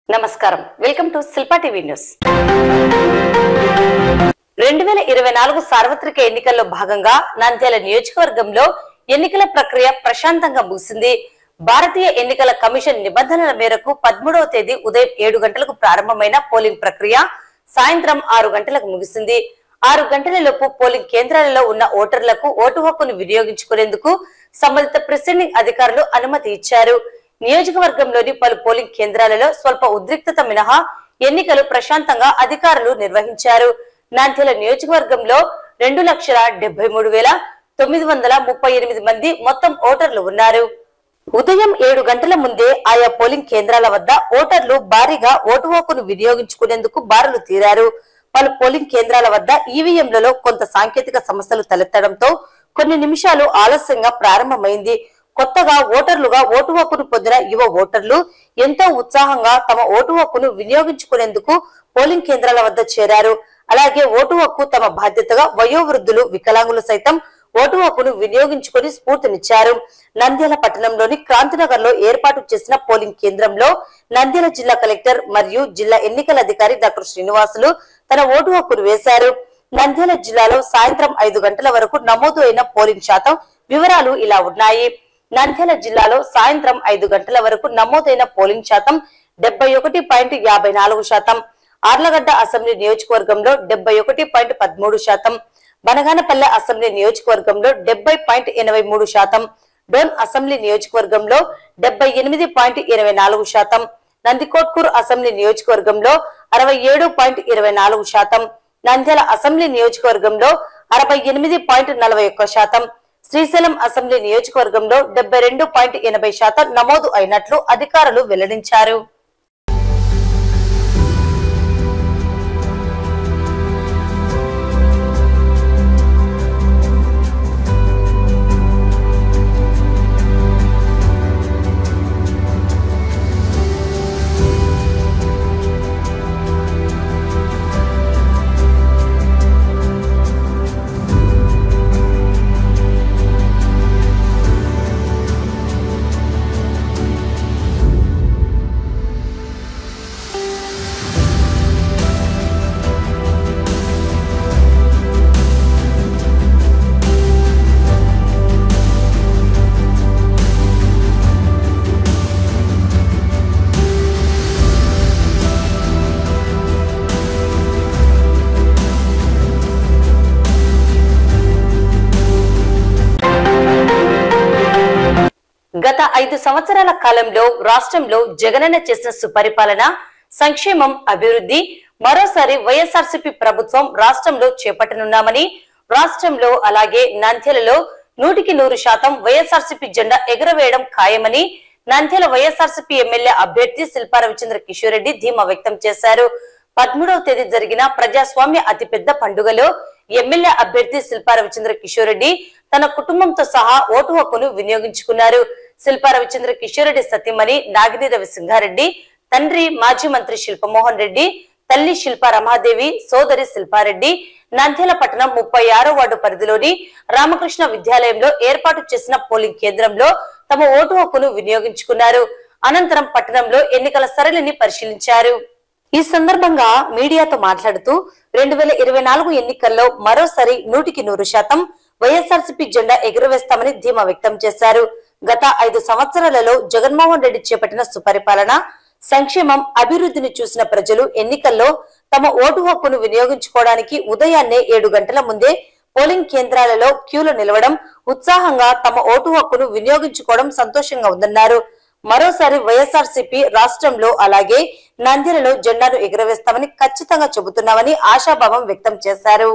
నమస్కారం welcome to Shilpa TV news రెండు వేల ఇరవై నాలుగు సార్వత్రిక ఎన్నికల్లో భాగంగా నంద్యాల నియోజకవర్గంలో ఎన్నికల ప్రక్రియ ప్రశాంతంగా ముగిసింది భారతీయ ఎన్నికల కమిషన్ నిబంధనల మేరకు పదమూడవ తేదీ ఉదయం ఏడు గంటలకు ప్రారంభమైన పోలింగ్ ప్రక్రియ సాయంత్రం ఆరు గంటలకు ముగిసింది ఆరు గంటలలోపు పోలింగ్ కేంద్రాలలో ఉన్న ఓటర్లకు ఓటు హక్కును వినియోగించుకునేందుకు సంబంధిత ప్రిసైడింగ్ అధికారులు అనుమతి ఇచ్చారు నియోజకవర్గంలోని పలు పోలింగ్ కేంద్రాలలో స్వల్ప ఉద్రిక్తత మినహా ఎన్నికలు ప్రశాంతంగా అధికారులు నిర్వహించారు నాంద్యాల నియోజకవర్గంలో రెండు లక్షల డెబ్బై మూడు వేల తొమ్మిది వందల ముప్పై ఎనిమిది మంది మొత్తం ఓటర్లు ఉన్నారు ఉదయం ఏడు గంటల ముందే ఆయా పోలింగ్ కేంద్రాల వద్ద ఓటర్లు భారీగా ఓటు హక్కును వినియోగించుకునేందుకు బారులు తీరారు పలు పోలింగ్ కేంద్రాల వద్ద ఈవీఎంలలో కొంత సాంకేతిక సమస్యలు తలెత్తడంతో కొన్ని నిమిషాలు ఆలస్యంగా ప్రారంభమైంది కొత్తగా ఓటర్లుగా ఓటు హక్కును పొందిన యువ ఓటర్లు ఎంతో ఉత్సాహంగా తమ ఓటు హక్కును వినియోగించుకునేందుకు పోలింగ్ కేంద్రాల వద్ద చేరారు అలాగే ఓటు హక్కు తమ బాధ్యతగా వయోవృద్ధులు వికలాంగులు సైతం ఓటు హక్కును వినియోగించుకుని స్ఫూర్తినిచ్చారు నంద్యాల పట్టణంలోని క్రాంతినగర్ లో ఏర్పాటు చేసిన పోలింగ్ కేంద్రంలో నంద్యాల జిల్లా కలెక్టర్ మరియు జిల్లా ఎన్నికల అధికారి డాక్టర్ శ్రీనివాసులు తన ఓటు హక్కును వేశారు నంద్యాల జిల్లాలో సాయంత్రం ఐదు గంటల వరకు నమోదు అయిన పోలింగ్ శాతం వివరాలు ఇలా ఉన్నాయి నంద్యాల జిల్లాలో సాయంత్రం ఐదు గంటల వరకు నమోదైన పోలింగ్ శాతం డెబ్బై ఒకటి పాయింట్ యాభై నాలుగు శాతం ఆర్లగడ్డ అసెంబ్లీ నియోజకవర్గంలో డెబ్బై ఒకటి పాయింట్ పదమూడు శాతం బనగానపల్లె అసెంబ్లీ నియోజకవర్గంలో డెబ్బై పాయింట్ ఎనభై మూడు శాతం డోన్ అసెంబ్లీ నియోజకవర్గంలో డెబ్బై ఎనిమిది పాయింట్ ఇరవై నాలుగు శాతం నందికోట్కూర్ అసెంబ్లీ నియోజకవర్గంలో అరవై ఏడు పాయింట్ ఇరవై నాలుగు శాతం నంద్యాల అసెంబ్లీ నియోజకవర్గంలో అరవై ఎనిమిది పాయింట్ నలభై ఒక్క శాతం శ్రీశైలం అసెంబ్లీ నియోజకవర్గంలో డెబ్బై రెండు పాయింట్ ఎనభై శాతం నమోదు అయినట్లు అధికారులు వెల్లడించారు గత ఐదు సంవత్సరాల కాలంలో రాష్ట్రంలో జగనన్న చేసిన సుపరిపాలన సంక్షేమం అభివృద్ధి మరోసారి వైఎస్ఆర్సీపీ ప్రభుత్వం రాష్ట్రంలో చేపట్టనున్నామని రాష్ట్రంలో అలాగే నంద్యాలలో నూటికి నూరు శాతం వైఎస్ఆర్సీపీ జెండా ఎగురవేయడం ఖాయమని నంద్యాల వైఎస్ఆర్సీపీ ఎమ్మెల్యే అభ్యర్థి శిల్పా రవిచంద్ర కిషోర్ రెడ్డి ధీమా వ్యక్తం చేశారు పదమూడవ తేదీ జరిగిన ప్రజాస్వామ్య అతిపెద్ద పండుగలో ఎమ్మెల్యే అభ్యర్థి శిల్పా రవిచంద్ర కిషోర్ రెడ్డి తన కుటుంబంతో సహా ఓటు హక్కును వినియోగించుకున్నారు శిల్పా రవిచంద్ర కిషోర్ రెడ్డి సతీమణి నాగిని రవి సింగారెడ్డి తండ్రి మాజీ మంత్రి శిల్పమోహన్ రెడ్డి తల్లి శిల్పా రమాదేవి సోదరి శిల్పారెడ్డి నంద్యాల పట్టణం ముప్పై ఆరో వార్డు పరిధిలోని రామకృష్ణ విద్యాలయంలో ఏర్పాటు చేసిన పోలింగ్ కేంద్రంలో తమ ఓటు హక్కును వినియోగించుకున్నారు అనంతరం పట్టణంలో ఎన్నికల సరళిని పరిశీలించారు ఈ సందర్భంగా మీడియాతో మాట్లాడుతూ రెండు వేల ఇరవై నాలుగు ఎన్నికల్లో మరోసారి నూటికి నూరు శాతం వైఎస్ఆర్సీపీ జెండా ఎగురవేస్తామని ధీమా వ్యక్తం చేశారు గత ఐదు సంవత్సరాలలో జగన్మోహన్ రెడ్డి చేపట్టిన సుపరిపాలన సంక్షేమం అభివృద్ధిని చూసిన ప్రజలు ఎన్నికల్లో తమ ఓటు హక్కును వినియోగించుకోవడానికి ఉదయాన్నే ఏడు గంటల ముందే పోలింగ్ కేంద్రాలలో క్యూలో నిలవడం ఉత్సాహంగా తమ ఓటు హక్కును వినియోగించుకోవడం సంతోషంగా ఉందన్నారు మరోసారి వైఎస్ఆర్సీపీ రాష్ట్రంలో అలాగే నంద్యాలలో జెండాను ఎగురవేస్తామని ఖచ్చితంగా చెబుతున్నామని ఆశాభావం వ్యక్తం చేశారు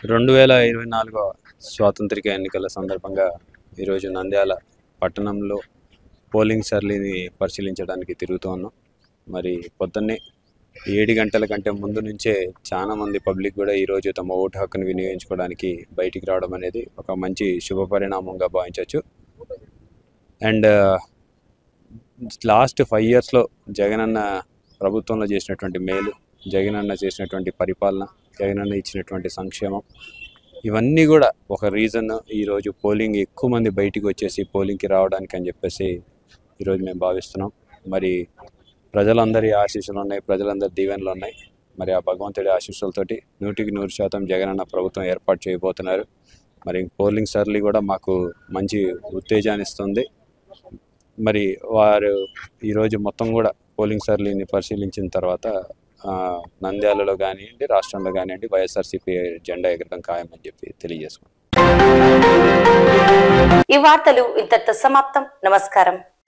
రెండు వేల ఇరవై నాలుగో స్వాతంత్రిక ఎన్నికల సందర్భంగా ఈరోజు నంద్యాల పట్టణంలో పోలింగ్ సర్లీని పరిశీలించడానికి తిరుగుతూ ఉన్నాం మరి పొద్దున్నే ఏడు గంటల కంటే ముందు నుంచే చాలా మంది పబ్లిక్ కూడా ఈరోజు తమ ఓటు హక్కును వినియోగించుకోవడానికి బయటికి రావడం అనేది ఒక మంచి శుభ పరిణామంగా భావించవచ్చు అండ్ లాస్ట్ ఫైవ్ ఇయర్స్లో జగనన్న ప్రభుత్వంలో చేసినటువంటి మేలు జగనన్న చేసినటువంటి పరిపాలన జగనన్న ఇచ్చినటువంటి సంక్షేమం ఇవన్నీ కూడా ఒక రీజన్ ఈరోజు పోలింగ్ ఎక్కువ మంది బయటికి వచ్చేసి పోలింగ్కి రావడానికి అని చెప్పేసి ఈరోజు మేము భావిస్తున్నాం మరి ప్రజలందరి ఆశీస్సులు ఉన్నాయి ప్రజలందరి దీవెనలు ఉన్నాయి మరి ఆ భగవంతుడి ఆశీస్సులతోటి నూటికి నూరు శాతం జగనన్న ప్రభుత్వం ఏర్పాటు చేయబోతున్నారు మరి పోలింగ్ సర్లీ కూడా మాకు మంచి ఉత్తేజాన్ని ఇస్తుంది మరి వారు ఈరోజు మొత్తం కూడా పోలింగ్ సర్లీని పరిశీలించిన తర్వాత ఆ, నంద్యాలలో కానివ్వండి రాష్ట్రంలో కానివ్వండి వైఎస్ఆర్సీపీ జెండా ఎగరడం ఖాయమని చెప్పి తెలియజేసుకున్నాం ఈ వార్తలు ఇంతటితో సమాప్తం నమస్కారం